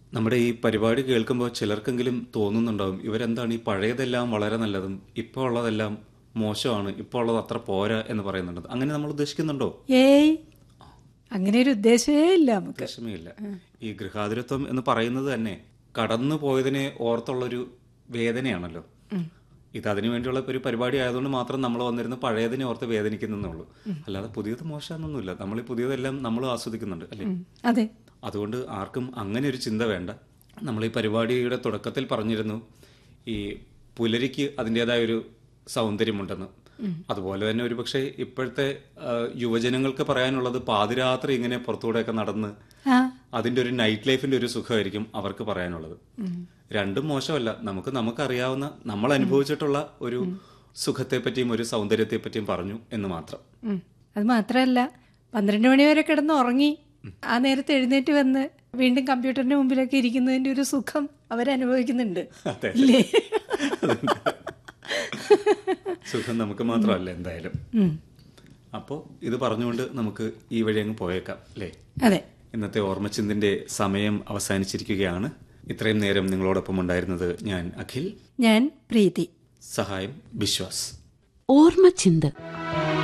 നമ്മുടെ ഈ പരിപാടി കേൾക്കുമ്പോൾ ചിലർക്കെങ്കിലും തോന്നുന്നുണ്ടാവും ഇവരെന്താണ് ഈ പഴയതെല്ലാം വളരെ നല്ലതും ഇപ്പോൾ ഉള്ളതെല്ലാം മോശമാണ് ഇപ്പോൾ ഉള്ളത് അത്ര പോരാ എന്ന് പറയുന്നുണ്ട് അങ്ങനെ നമ്മൾ ഉദ്ദേശിക്കുന്നുണ്ടോ ഏയ് അങ്ങനെ ഒരു ഉദ്ദേശമേ ഇല്ല നമുക്ക് ഉദ്ദേശമേ ഇല്ല ഈ ഗൃഹാതുരത്വം എന്ന് പറയുന്നത് തന്നെ കടന്നു പോയതിനെ ഓർത്തുള്ളൊരു വേദനയാണല്ലോ ഇത് അതിനു വേണ്ടിയുള്ള ഒരു പരിപാടി ആയതുകൊണ്ട് മാത്രം നമ്മൾ വന്നിരുന്ന പഴയതിനെ ഓർത്ത് വേദനിക്കുന്നേ ഉള്ളൂ അല്ലാതെ പുതിയത് മോശമാണെന്നൊന്നുമില്ല നമ്മൾ ഈ പുതിയതെല്ലാം നമ്മൾ ആസ്വദിക്കുന്നുണ്ട് അല്ലേ ഉം, അതെ അതുകൊണ്ട് ആർക്കും അങ്ങനെ ഒരു ചിന്ത വേണ്ട നമ്മൾ ഈ പരിപാടിയുടെ തുടക്കത്തിൽ പറഞ്ഞിരുന്നു ഈ പുലരിക്ക് അതിൻ്റെതായ ഒരു സൗന്ദര്യമുണ്ടെന്ന് അതുപോലെ തന്നെ ഒരു പക്ഷേ ഇപ്പോഴത്തെ ആ, യുവജനങ്ങൾക്ക് പറയാനുള്ളത് പാതിരാത്രി ഇങ്ങനെ പുറത്തൂടെയൊക്കെ നടന്ന് ആ അതിന്റെ ഒരു നൈറ്റ് ലൈഫിന്റെ ഒരു സുഖമായിരിക്കും അവർക്ക് പറയാനുള്ളത് രണ്ടും മോശമല്ല നമുക്ക് നമുക്കറിയാവുന്ന നമ്മൾ അനുഭവിച്ചിട്ടുള്ള ഒരു സുഖത്തെ പറ്റിയും ഒരു സൗന്ദര്യത്തെ പറ്റിയും പറഞ്ഞു എന്ന് മാത്രം ഉം. അത് മാത്രമല്ല പന്ത്രണ്ട് മണി വരെ കിടന്ന് ഉറങ്ങി ആ നേരത്തെ എഴുന്നേറ്റ് വന്ന് വീണ്ടും കമ്പ്യൂട്ടറിന്റെ മുമ്പിലൊക്കെ ഇരിക്കുന്നതിന്റെ ഒരു സുഖം അവരനുഭവിക്കുന്നുണ്ട് അതെ. ഇല്ലേ സുഖം നമുക്ക് മാത്രമല്ല എന്തായാലും ഉം. അപ്പോൾ ഇത് പറഞ്ഞുകൊണ്ട് നമുക്ക് ഈ വഴി അങ്ങ് പോയേക്കാം അല്ലേ അതെ ഇന്നത്തെ ഓർമ്മച്ചിന്തിന്റെ സമയം അവസാനിച്ചിരിക്കുകയാണ് ഇത്രയും നേരം നിങ്ങളോടൊപ്പം ഉണ്ടായിരുന്നത് ഞാൻ അഖിൽ ഞാൻ പ്രീതി സഹായം വിശ്വാസ് ഓർമ്മച്ചിന്ത്